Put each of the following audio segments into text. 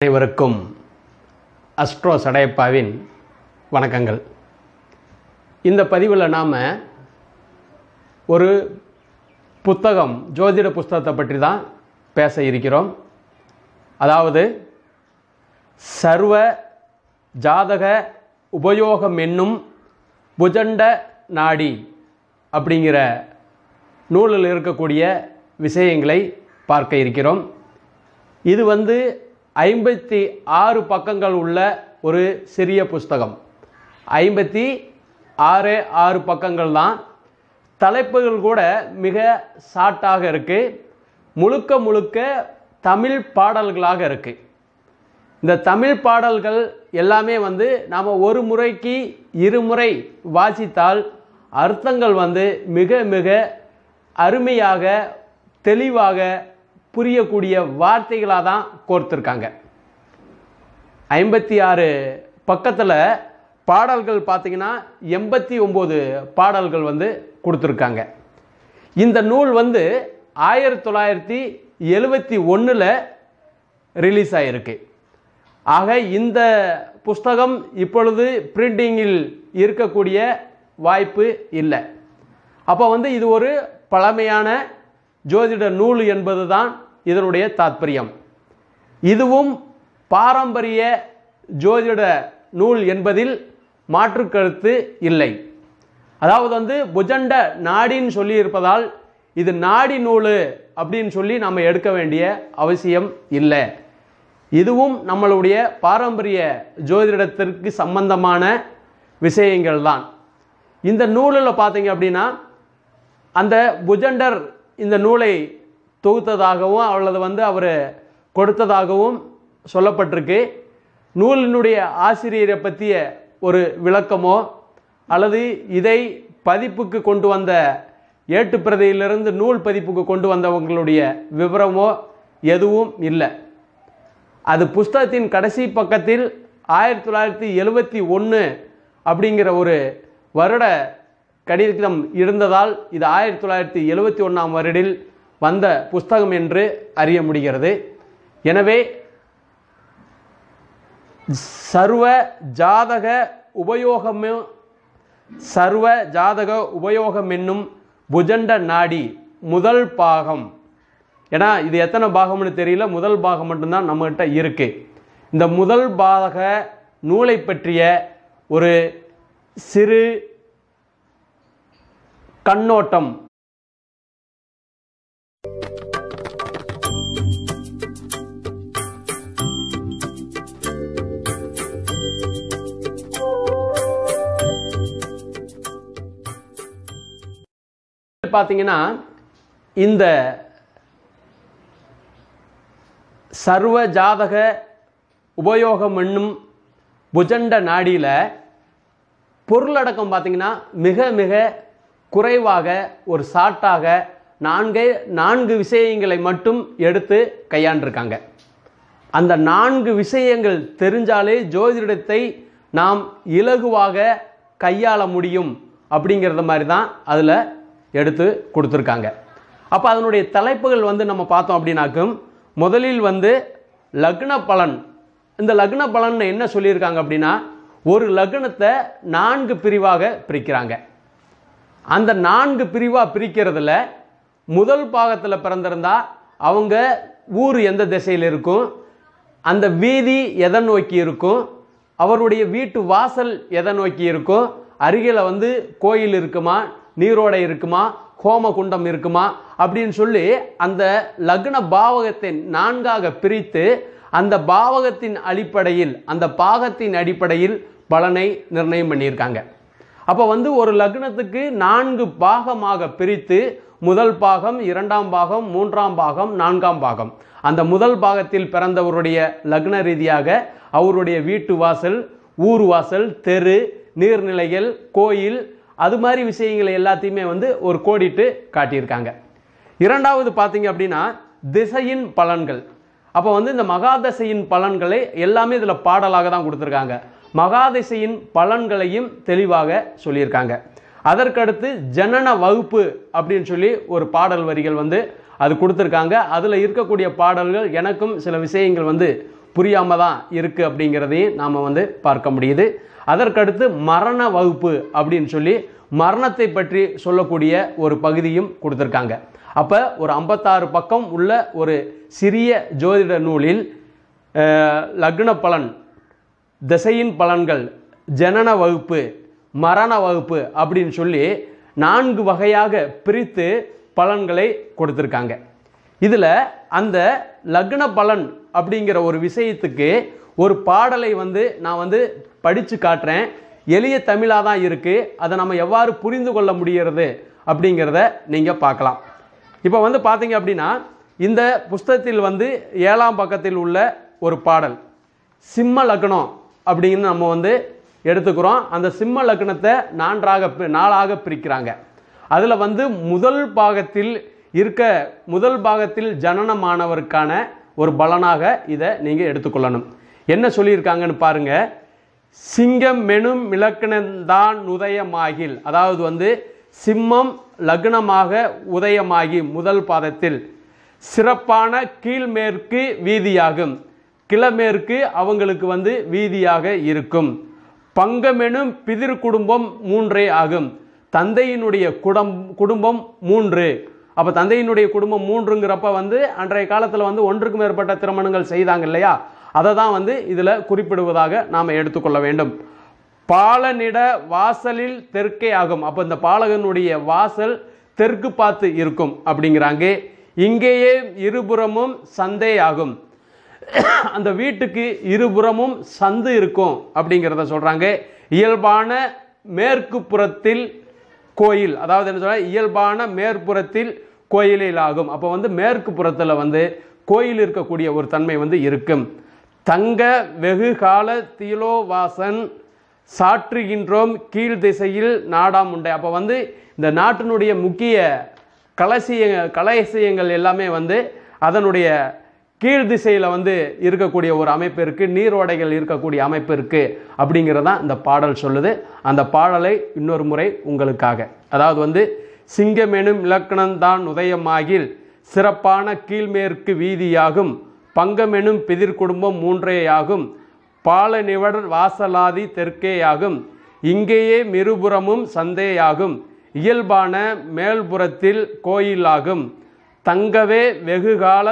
அனைவருக்கும் அஸ்ட்ரோ சடையப்பாவின் வணக்கங்கள் இந்த பதிவில் நாம் ஒரு புத்தகம் ஜோதிட புஸ்தகத்தை பற்றி தான் பேச இருக்கிறோம் அதாவது சர்வ ஜாதக உபயோகம் என்னும் புஜண்ட நாடி அப்படிங்கிற நூலில் இருக்கக்கூடிய விஷயங்களை பார்க்க இருக்கிறோம் இது வந்து ஐம்பத்தி ஆறு பக்கங்கள் உள்ள ஒரு சிறிய புஸ்தகம் ஐம்பத்தி ஆறு ஆறு பக்கங்கள் தான் தலைப்புகள் கூட மிக ஷார்ட்டாக இருக்குது முழுக்க முழுக்க தமிழ் பாடல்களாக இருக்குது இந்த தமிழ் பாடல்கள் எல்லாமே வந்து நாம் ஒரு முறைக்கு இருமுறை வாசித்தால் அர்த்தங்கள் வந்து மிக மிக அருமையாக தெளிவாக புரியக்கூடிய வார்த்தைகளாக தான் கோர்த்துருக்காங்க ஐம்பத்தி ஆறு பக்கத்தில் பாடல்கள் பார்த்தீங்கன்னா எண்பத்தி ஒம்பது பாடல்கள் வந்து கொடுத்துருக்காங்க இந்த நூல் வந்து ஆயிரத்தி தொள்ளாயிரத்தி எழுவத்தி ஒன்றில் ரிலீஸ் ஆகிருக்கு ஆக இந்த புஸ்தகம் இப்பொழுது பிரிண்டிங்கில் இருக்கக்கூடிய வாய்ப்பு இல்லை அப்போ வந்து இது ஒரு பழமையான ஜோதிட நூல் என்பது தான் இதனுடைய தாத்பரியம் இதுவும் பாரம்பரிய ஜோதிட நூல் என்பதில் மாற்று கருத்து இல்லை அதாவது வந்து புஜண்ட நாடின்னு சொல்லி இருப்பதால் இது நாடி நூல் அப்படின்னு சொல்லி நம்ம எடுக்க வேண்டிய அவசியம் இல்லை இதுவும் நம்மளுடைய பாரம்பரிய ஜோதிடத்திற்கு சம்பந்தமான விஷயங்கள் தான் இந்த நூலில் பார்த்தீங்க அப்படின்னா அந்த புஜண்டர் இந்த நூலை தொகுத்ததாகவும் அல்லது வந்து அவர் கொடுத்ததாகவும் சொல்லப்பட்டிருக்கு நூலினுடைய ஆசிரியரை பற்றிய ஒரு விளக்கமோ அல்லது இதை பதிப்புக்கு கொண்டு வந்த ஏட்டுப்பிரதியிலிருந்து நூல் பதிப்புக்கு கொண்டு வந்தவங்களுடைய விவரமோ எதுவும் இல்லை அது புஸ்தகத்தின் கடைசி பக்கத்தில் ஆயிரத்தி தொள்ளாயிரத்தி எழுவத்தி ஒன்று அப்படிங்கிற ஒரு வருட கடிதம் இருந்ததால் இது ஆயிரத்தி தொள்ளாயிரத்தி எழுவத்தி ஒன்றாம் வருடில் வந்த புஸ்தகம் என்று அறிய முடிகிறது எனவே சர்வ ஜாதக உபயோகமே சர்வ ஜாதக உபயோகம் என்னும் புஜண்ட நாடி முதல் பாகம் ஏன்னா இது எத்தனை பாகம்னு தெரியல முதல் பாகம் மட்டும்தான் நம்மகிட்ட இருக்கு இந்த முதல் பாக நூலை பற்றிய ஒரு சிறு கண்ணோட்டம் பார்த்தீங்கன்னா இந்த சர்வ ஜாதக உபயோகம் என்னும் புஜண்ட நாடியில் பொருளடக்கம் பார்த்தீங்கன்னா மிக மிக குறைவாக ஒரு சாட்டாக நான்கே நான்கு விஷயங்களை மட்டும் எடுத்து கையாண்டிருக்காங்க அந்த நான்கு விஷயங்கள் தெரிஞ்சாலே ஜோதிடத்தை நாம் இலகுவாக கையாள முடியும் அப்படிங்கிறத மாதிரி தான் அதில் எடுத்து கொடுத்துருக்காங்க அப்போ அதனுடைய தலைப்புகள் வந்து நம்ம பார்த்தோம் அப்படின்னாக்கும் முதலில் வந்து லக்ன பலன் இந்த லக்ன பலன் என்ன சொல்லியிருக்காங்க அப்படின்னா ஒரு லக்னத்தை நான்கு பிரிவாக பிரிக்கிறாங்க அந்த நான்கு பிரிவாக பிரிக்கிறதுல முதல் பாகத்தில் பிறந்திருந்தா அவங்க ஊர் எந்த திசையில் இருக்கும் அந்த வீதி எதை நோக்கி இருக்கும் அவருடைய வீட்டு வாசல் எதை நோக்கி இருக்கும் அருகில் வந்து கோயில் இருக்குமா நீரோடை இருக்குமா ஹோம குண்டம் இருக்குமா அப்படின்னு சொல்லி அந்த லக்ன பாவகத்தை நான்காக பிரித்து அந்த பாவகத்தின் அடிப்படையில் அந்த பாகத்தின் அடிப்படையில் பலனை நிர்ணயம் பண்ணியிருக்காங்க அப்போ வந்து ஒரு லக்னத்துக்கு நான்கு பாகமாக பிரித்து முதல் பாகம் இரண்டாம் பாகம் மூன்றாம் பாகம் நான்காம் பாகம் அந்த முதல் பாகத்தில் பிறந்தவருடைய லக்ன ரீதியாக அவருடைய வீட்டு வாசல் ஊர் வாசல் தெரு நீர்நிலைகள் கோயில் அது மாதிரி விஷயங்களை எல்லாத்தையுமே வந்து ஒரு கோடிட்டு காட்டியிருக்காங்க இரண்டாவது பார்த்தீங்க அப்படின்னா திசையின் பலன்கள் அப்போ வந்து இந்த மகாதசையின் பலன்களை எல்லாமே இதில் பாடலாக தான் கொடுத்துருக்காங்க மகாதிசையின் பலன்களையும் தெளிவாக சொல்லியிருக்காங்க அதற்கடுத்து ஜனன வகுப்பு அப்படின்னு சொல்லி ஒரு பாடல் வரிகள் வந்து அது கொடுத்துருக்காங்க அதில் இருக்கக்கூடிய பாடல்கள் எனக்கும் சில விஷயங்கள் வந்து புரியாமல் தான் இருக்குது அப்படிங்கிறதையும் நாம் வந்து பார்க்க முடியுது அதற்கடுத்து மரண வகுப்பு அப்படின்னு சொல்லி மரணத்தை பற்றி சொல்லக்கூடிய ஒரு பகுதியும் கொடுத்துருக்காங்க அப்போ ஒரு ஐம்பத்தாறு பக்கம் உள்ள ஒரு சிறிய ஜோதிட நூலில் அஹ், லக்ன பலன் திசையின் பலன்கள் ஜனன வகுப்பு மரண வகுப்பு அப்படின்னு சொல்லி நான்கு வகையாக பிரித்து பலன்களை கொடுத்துருக்காங்க இதில் அந்த லக்ன பலன் அப்படிங்கிற ஒரு விஷயத்துக்கு ஒரு பாடலை வந்து நான் வந்து படித்து காட்டுறேன் எளிய தமிழாக தான் இருக்குது அதை நம்ம எவ்வாறு புரிந்து கொள்ள முடிகிறது அப்படிங்கிறத நீங்கள் பார்க்கலாம் இப்போ வந்து பார்த்தீங்க அப்படின்னா இந்த புஸ்தகத்தில் வந்து ஏழாம் பக்கத்தில் உள்ள ஒரு பாடல் சிம்ம லக்னம் அப்படின்னு நம்ம வந்து எடுத்துக்கிறோம் அந்த சிம்ம லக்னத்தை நான்காக பி- நாலாக பிரிக்கிறாங்க அதில் வந்து முதல் பாகத்தில் இருக்க முதல் பாகத்தில் ஜனனமானவருக்கான ஒரு பலனாக இதை நீங்கள் எடுத்துக்கொள்ளணும் என்ன சொல்லியிருக்காங்கன்னு பாருங்க சிங்கம் மெனும் இலக்கணந்தான் உதயமாகில் அதாவது வந்து சிம்மம் லக்னமாக உதயமாகி முதல் பாதத்தில் சிறப்பான கீழ்மேற்கு வீதியாகும் கிழமேற்கு அவங்களுக்கு வந்து வீதியாக இருக்கும் பங்கமெனும் பிதிர் குடும்பம் மூன்றே ஆகும் தந்தையினுடைய குடம் குடும்பம் மூன்று அப்போ தந்தையினுடைய குடும்பம் மூன்றுங்கிறப்ப வந்து அன்றைய காலத்தில் வந்து ஒன்றுக்கு மேற்பட்ட திருமணங்கள் செய்தாங்க இல்லையா அதை தான் வந்து இதில் குறிப்பிடுவதாக நாம் எடுத்துக்கொள்ள வேண்டும் பாலனிட வாசலில் தெற்கே ஆகும் அப்போ இந்த பாலகனுடைய வாசல் தெற்கு பார்த்து இருக்கும் அப்படிங்கிறாங்க இங்கேயே இருபுறமும் சந்தே ஆகும் அந்த வீட்டுக்கு இருபுறமும் சந்து இருக்கும் அப்படிங்கிறத சொல்றாங்க இயல்பான மேற்கு புறத்தில் கோயில் அதாவது என்ன சொல்ற இயல்பான மேற்புறத்தில் கோயிலில் ஆகும் அப்போ வந்து மேற்கு புறத்தில் வந்து கோயில் இருக்கக்கூடிய ஒரு தன்மை வந்து இருக்கும் தங்க வெகு கால தீலோவாசன் சாற்றுகின்றோம் கீழ் திசையில் நாடாம் உண்டை அப்போ வந்து இந்த நாட்டினுடைய முக்கிய கலசிய கலசியங்கள் எல்லாமே வந்து அதனுடைய கீழ் திசையில் வந்து இருக்கக்கூடிய ஒரு அமைப்பு இருக்குது நீரோடைகள் இருக்கக்கூடிய அமைப்பு இருக்குது அப்படிங்கிறதான் இந்த பாடல் சொல்லுது அந்த பாடலை இன்னொரு முறை உங்களுக்காக அதாவது வந்து சிங்கமெனும் இலக்கணம்தான் உதயமாகில் சிறப்பான கீழ்மேற்கு வீதியாகும் பங்கமெனும் பிதிர் குடும்பம் மூன்றேயாகும் பாலநிவட வாசலாதி தெற்கேயாகும் இங்கேயே மிருபுறமும் சந்தேயாகும் இயல்பான மேல்புறத்தில் கோயிலாகும் தங்கவே வெகுகால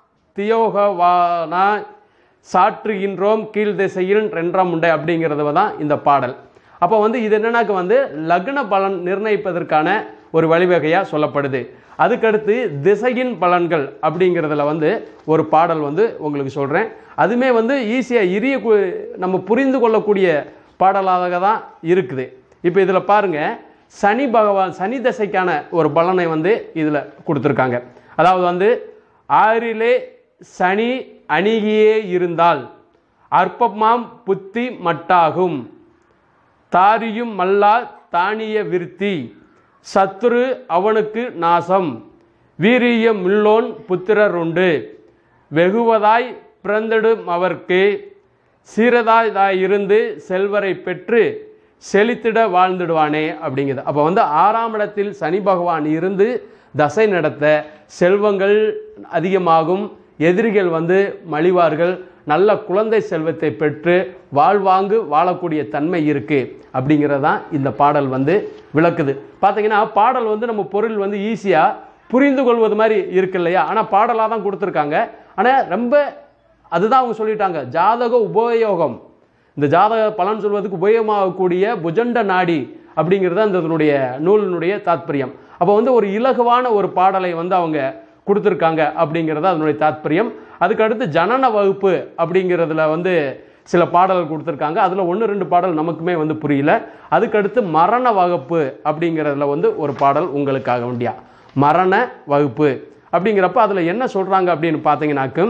தியோகவானா சாற்றுகின்றோம் கீழ் திசையில் ரென்றாம் உண்டை அப்படிங்கிறது தான் இந்த பாடல் அப்போ வந்து இது என்னன்னாக்க வந்து லக்ன பலன் நிர்ணயிப்பதற்கான ஒரு வழிவகையாக சொல்லப்படுது அதுக்கடுத்து திசையின் பலன்கள் அப்படிங்கிறதுல வந்து ஒரு பாடல் வந்து உங்களுக்கு சொல்கிறேன் அதுவுமே வந்து ஈஸியாக இரிய கு- நம்ம புரிந்து கொள்ளக்கூடிய பாடலாக தான் இருக்குது இப்போ இதில் பாருங்கள் சனி பகவான் சனி தசைக்கான ஒரு பலனை வந்து இதில் கொடுத்துருக்காங்க அதாவது வந்து ஆறிலே சனி அணுகியே இருந்தால் அற்பமாம் புத்தி மட்டாகும் தாரியும் மல்லா தானிய விருத்தி சத்துரு அவனுக்கு நாசம் வீரியம் முள்ளோன் புத்திரர் உண்டு வெகுவதாய் பிறந்திடும் அவர்க்கு சீரதாய் இருந்து செல்வரை பெற்று செழித்திட வாழ்ந்துடுவானே அப்படிங்குது அப்போ வந்து ஆறாம் இடத்தில் சனி பகவான் இருந்து தசை நடத்த செல்வங்கள் அதிகமாகும் எதிரிகள் வந்து மலிவார்கள் நல்ல குழந்தை செல்வத்தை பெற்று வாழ்வாங்கு வாழக்கூடிய தன்மை இருக்கு அப்படிங்கிறதான் இந்த பாடல் வந்து விளக்குது பார்த்தீங்கன்னா பாடல் வந்து நம்ம பொருள் வந்து ஈஸியாக புரிந்து கொள்வது மாதிரி இருக்கு இல்லையா ஆனால் பாடலாக தான் கொடுத்துருக்காங்க ஆனால் ரொம்ப அதுதான் அவங்க சொல்லிட்டாங்க ஜாதக உபயோகம் இந்த ஜாதக பலன் சொல்வதற்கு உபயோகமாகக்கூடிய புஜண்ட நாடி அப்படிங்கிறது அந்த இதனுடைய நூலினுடைய தாத்பரியம் அப்போ வந்து ஒரு இலகுவான ஒரு பாடலை வந்து அவங்க கொடுத்துருக்காங்க அப்படிங்கிறது அதனுடைய தாத்பரியம் அதுக்கு அடுத்து ஜனன வகுப்பு அப்படிங்கிறதுல வந்து சில பாடல்கள் கொடுத்துருக்காங்க அதில் ஒன்று ரெண்டு பாடல் நமக்குமே வந்து புரியல அதுக்கடுத்து மரண வகுப்பு அப்படிங்கிறதுல வந்து ஒரு பாடல் உங்களுக்காக வேண்டியா மரண வகுப்பு அப்படிங்கிறப்ப அதில் என்ன சொல்கிறாங்க அப்படின்னு பார்த்தீங்கன்னாக்கும்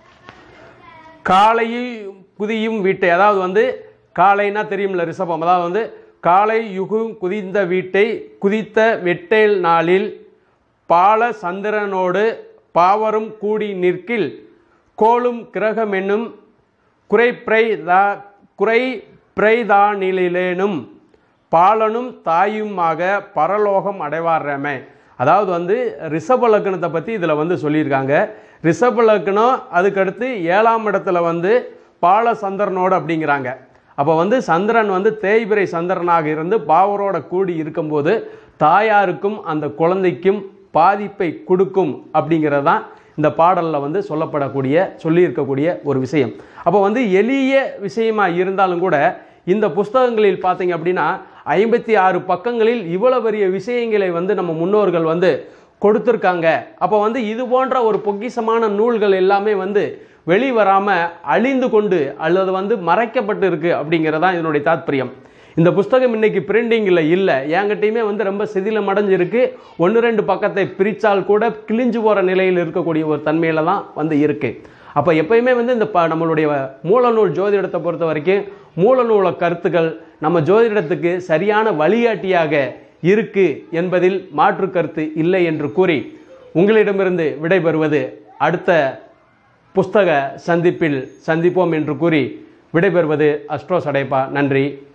காலையில் குதியும் வீட்டை அதாவது வந்து காலைனா தெரியும்ல ரிஷபம் அதாவது வந்து காலை யுகும் குதிந்த வீட்டை குதித்த வெட்டேல் நாளில் பால சந்திரனோடு பாவரும் கூடி நிற்கில் கோளும் கிரகம் என்னும் குறைப்பிரைதா குறை பிரைதானிலேனும் பாலனும் தாயுமாக பரலோகம் அடைவாரமே அதாவது வந்து ரிஷப லக்னத்தை பற்றி இதில் வந்து சொல்லியிருக்காங்க ரிஷப லக்னம் அதுக்கடுத்து ஏழாம் இடத்துல வந்து பால சந்திரனோடு அப்படிங்கிறாங்க அப்போ வந்து சந்திரன் வந்து தேய்பிரை சந்திரனாக இருந்து பாவரோட கூடி இருக்கும்போது தாயாருக்கும் அந்த குழந்தைக்கும் பாதிப்பை கொடுக்கும் அப்படிங்கிறது தான் இந்த பாடலில் வந்து சொல்லப்படக்கூடிய சொல்லியிருக்கக்கூடிய ஒரு விஷயம் அப்போ வந்து எளிய விஷயமா இருந்தாலும் கூட இந்த புஸ்தகங்களில் பார்த்தீங்க அப்படின்னா ஐம்பத்தி ஆறு பக்கங்களில் இவ்வளவு பெரிய விஷயங்களை வந்து நம்ம முன்னோர்கள் வந்து கொடுத்துருக்காங்க அப்போ வந்து இது போன்ற ஒரு பொக்கிஷமான நூல்கள் எல்லாமே வந்து வெளிவராமல் அழிந்து கொண்டு அல்லது வந்து மறைக்கப்பட்டு இருக்கு அப்படிங்கிறதான் இதனுடைய தாத்பரியம் இந்த புஸ்தகம் இன்னைக்கு பிரிண்டிங்கில் இல்லை என்கிட்டயுமே வந்து ரொம்ப சிதிலம் அடைஞ்சிருக்கு ஒன்று ரெண்டு பக்கத்தை பிரித்தால் கூட கிழிஞ்சு போகிற நிலையில் இருக்கக்கூடிய ஒரு தன்மையில தான் வந்து இருக்கு அப்போ எப்பயுமே வந்து இந்த ப நம்மளுடைய மூலநூல் ஜோதிடத்தை பொறுத்த வரைக்கும் மூலநூல கருத்துக்கள் நம்ம ஜோதிடத்துக்கு சரியான வழிகாட்டியாக இருக்கு என்பதில் மாற்று கருத்து இல்லை என்று கூறி உங்களிடமிருந்து விடைபெறுவது அடுத்த புஸ்தக சந்திப்பில் சந்திப்போம் என்று கூறி விடைபெறுவது அஸ்ட்ரோ சடைப்பா நன்றி